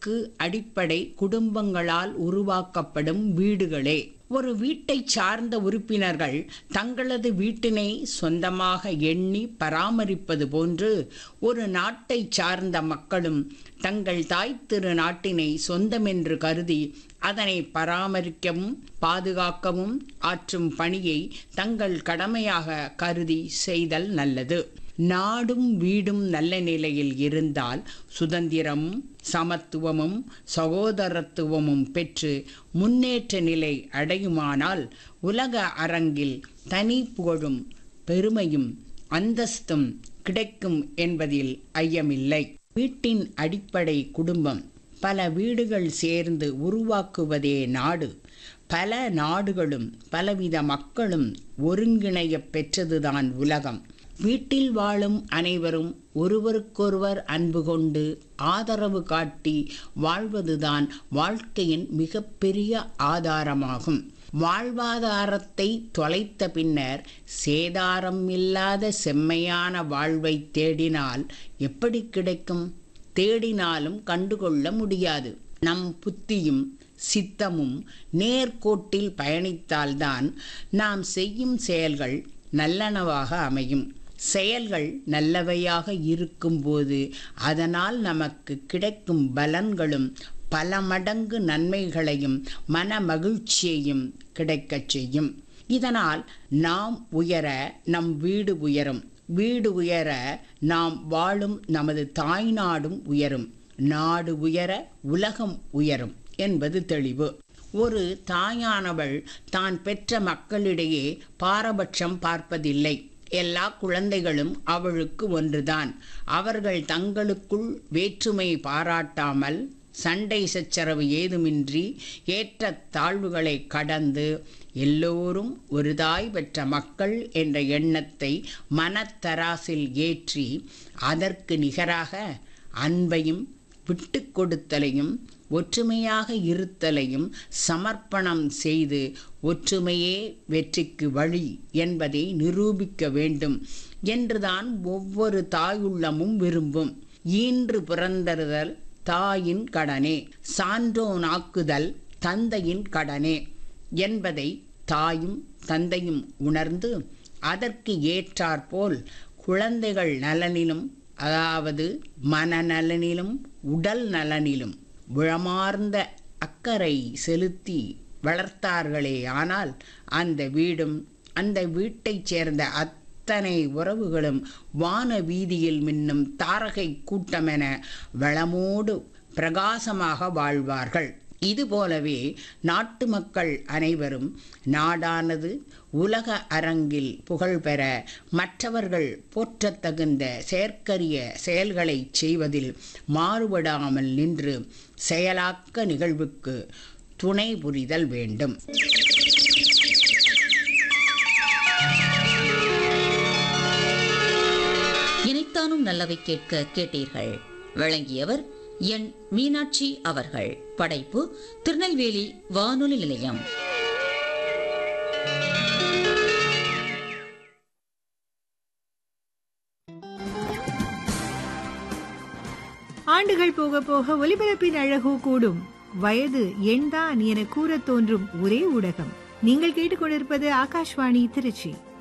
வாழ்வுக்கு அடிப்படை குடும்பங்களால் உருவாக்கப்படும் வீடுகளே ஒரு வீட்டை சார்ந்த உறுப்பினர்கள் தங்களது வீட்டினை சொந்தமாக எண்ணி பராமரிப்பது போன்று ஒரு நாட்டை சார்ந்த மக்களும் தங்கள் தாய் திரு நாட்டினை சொந்தமென்று கருதி அதனை பராமரிக்கவும் பாதுகாக்கவும் ஆற்றும் பணியை தங்கள் கடமையாக கருதி செய்தல் நல்லது நாடும் வீடும் நல்ல நிலையில் இருந்தால் சுதந்திரமும் சமத்துவமும் சகோதரத்துவமும் பெற்று முன்னேற்ற நிலை அடையுமானால் உலக அரங்கில் தனி புகழும் பெருமையும் அந்தஸ்தும் கிடைக்கும் என்பதில் ஐயமில்லை வீட்டின் அடிப்படை குடும்பம் பல வீடுகள் சேர்ந்து உருவாக்குவதே நாடு பல நாடுகளும் பலவித மக்களும் ஒருங்கிணைய பெற்றதுதான் உலகம் வீட்டில் வாழும் அனைவரும் ஒருவருக்கொருவர் அன்பு கொண்டு ஆதரவு காட்டி வாழ்வதுதான் வாழ்க்கையின் மிகப்பெரிய ஆதாரமாகும் வாழ்வாதாரத்தை தொலைத்த பின்னர் சேதாரம் இல்லாத செம்மையான வாழ்வை தேடினால் எப்படி கிடைக்கும் தேடினாலும் கண்டுகொள்ள முடியாது நம் புத்தியும் சித்தமும் நேர்கோட்டில் பயணித்தால்தான் நாம் செய்யும் செயல்கள் நல்லனவாக அமையும் செயல்கள் நல்லவையாக இருக்கும்போது அதனால் நமக்கு கிடைக்கும் பலன்களும் பல மடங்கு நன்மைகளையும் மன மகிழ்ச்சியையும் கிடைக்கச் செய்யும் இதனால் நாம் உயர நம் வீடு உயரும் வீடு உயர நாம் வாழும் நமது தாய்நாடும் உயரும் நாடு உயர உலகம் உயரும் என்பது தெளிவு ஒரு தாயானவள் தான் பெற்ற மக்களிடையே பாரபட்சம் பார்ப்பதில்லை எல்லா குழந்தைகளும் அவளுக்கு ஒன்றுதான் அவர்கள் தங்களுக்குள் வேற்றுமை பாராட்டாமல் சண்டை சச்சரவு ஏதுமின்றி ஏற்ற தாழ்வுகளை கடந்து எல்லோரும் ஒரு தாய் பெற்ற மக்கள் என்ற எண்ணத்தை மனத்தராசில் ஏற்றி அதற்கு நிகராக அன்பையும் விட்டு கொடுத்தலையும் ஒற்றுமையாக இருத்தலையும் சமர்ப்பணம் செய்து ஒற்றுமையே வெற்றிக்கு வழி என்பதை நிரூபிக்க வேண்டும் என்றுதான் ஒவ்வொரு தாயுள்ளமும் விரும்பும் ஈன்று பிறந்தறுதல் தாயின் கடனே சான்றோனாக்குதல் தந்தையின் கடனே என்பதை தாயும் தந்தையும் உணர்ந்து அதற்கு ஏற்றாற்போல் குழந்தைகள் நலனிலும் அதாவது மனநலனிலும் உடல் நலனிலும் உளமார்ந்த அக்கறை செலுத்தி வளர்த்தார்களே ஆனால் அந்த வீடும் அந்த வீட்டைச் சேர்ந்த அத்தனை உறவுகளும் வான வீதியில் மின்னும் தாரகை கூட்டமென வளமோடு பிரகாசமாக வாழ்வார்கள் இதுபோலவே நாட்டு மக்கள் அனைவரும் நாடானது உலக அரங்கில் புகழ்பெற மற்றவர்கள் போற்றத்தகுந்த செயற்கரிய செயல்களை செய்வதில் மாறுபடாமல் நின்று செயலாக்க நிகழ்வுக்கு துணை புரிதல் வேண்டும் இணைத்தானும் நல்லவை கேட்க கேட்டீர்கள் வழங்கியவர் என் மீனாட்சி அவர்கள் படைப்பு திருநெல்வேலி வானொலி நிலையம் ஆண்டுகள் போக போக ஒலிபரப்பின் அழகோ கூடும் வயது எண்தான் என கூறத் தோன்றும் ஒரே ஊடகம் நீங்கள் கேட்டுக்கொண்டிருப்பது ஆகாஷ்வாணி திருச்சி